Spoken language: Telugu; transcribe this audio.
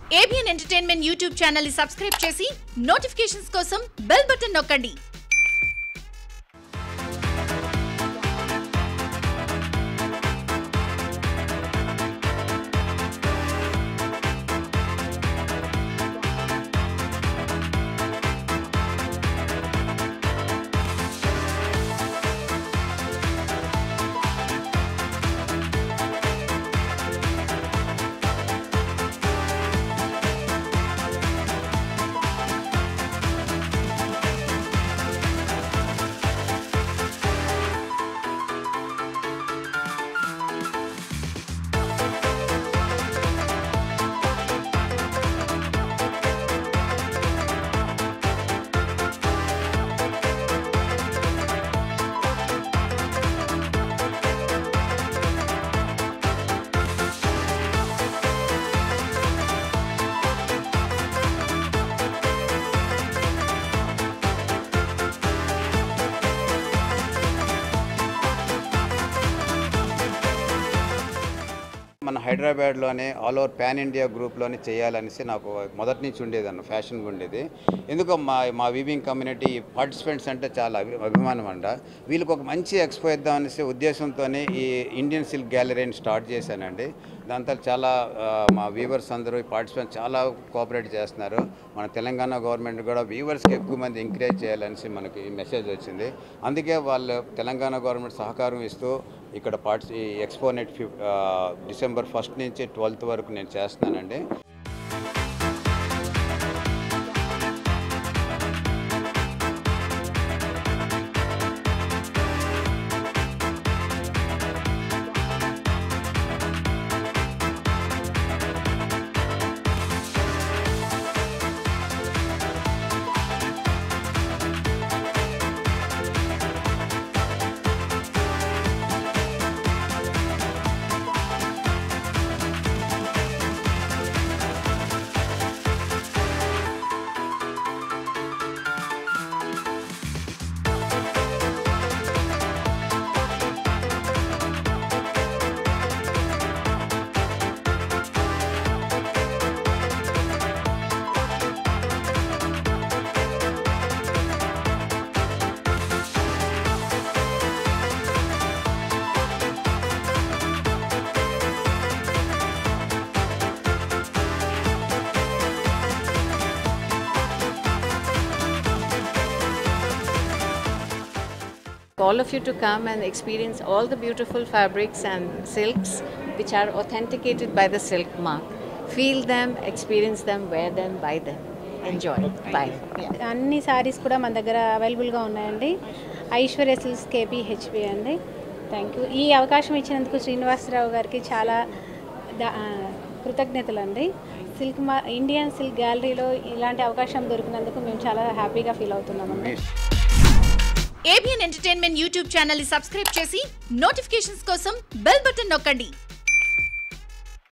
ఏబిఎన్ ఎంటర్టైన్మెంట్ యూట్యూబ్ ఛానల్ ని సబ్స్క్రైబ్ చేసి నోటిఫికేషన్స్ కోసం బెల్ బటన్ నొక్కండి మన హైదరాబాద్లోనే ఆల్ ఓవర్ పాన్ ఇండియా గ్రూప్లోనే చేయాలనేసి నాకు మొదటి నుంచి ఉండేది అన్న ఫ్యాషన్గా ఉండేది ఎందుకో మా మా వీవింగ్ కమ్యూనిటీ పార్టిసిపెంట్స్ అంటే చాలా అభి అభిమానం అంట వీళ్ళకి ఒక మంచి ఎక్స్పో ఇద్దాం అనేసి ఉద్దేశంతోనే ఈ ఇండియన్ సిల్క్ గ్యాలరీని స్టార్ట్ చేశానండి దాంతో చాలా ఆ, మా వీవర్స్ అందరూ పార్టిసిపెంట్స్ చాలా కోఆపరేట్ చేస్తున్నారు మన తెలంగాణ గవర్నమెంట్ కూడా వీవర్స్కి ఎక్కువ మంది ఎంకరేజ్ చేయాలనేసి మనకి ఈ మెసేజ్ వచ్చింది అందుకే వాళ్ళు తెలంగాణ గవర్నమెంట్ సహకారం ఇస్తూ ఇక్కడ పార్టిసి ఈ ఎక్స్పోనెట్ ఫిఫ్ ఆ, డిసెంబర్ ఫస్ట్ నుంచి ట్వెల్త్ వరకు నేను చేస్తున్నానండి all of you to come and experience all the beautiful fabrics and silks which are authenticated by the silk mark. Feel them, experience them, wear them, buy them. Enjoy. Bye. అన్ని శారీస్ కూడా మన దగ్గర అవైలబుల్గా ఉన్నాయండి ఐశ్వర్య సిల్క్స్ కేపీ హెచ్పి అండి థ్యాంక్ యూ ఈ అవకాశం ఇచ్చినందుకు శ్రీనివాసరావు గారికి చాలా ద- ఆ, కృతజ్ఞతలు అండి సిల్క్ మా ఇండియన్ సిల్క్ గ్యాలరీలో ఇలాంటి అవకాశం దొరికినందుకు మేము చాలా హ్యాపీగా ఫీల్ అవుతున్నామండి ఏబిఎన్ ఎంటర్టైన్మెంట్ యూట్యూబ్ ఛానల్ ని సబ్స్క్రైబ్ చేసి నోటిఫికేషన్స్ కోసం బెల్ బటన్ నొక్కండి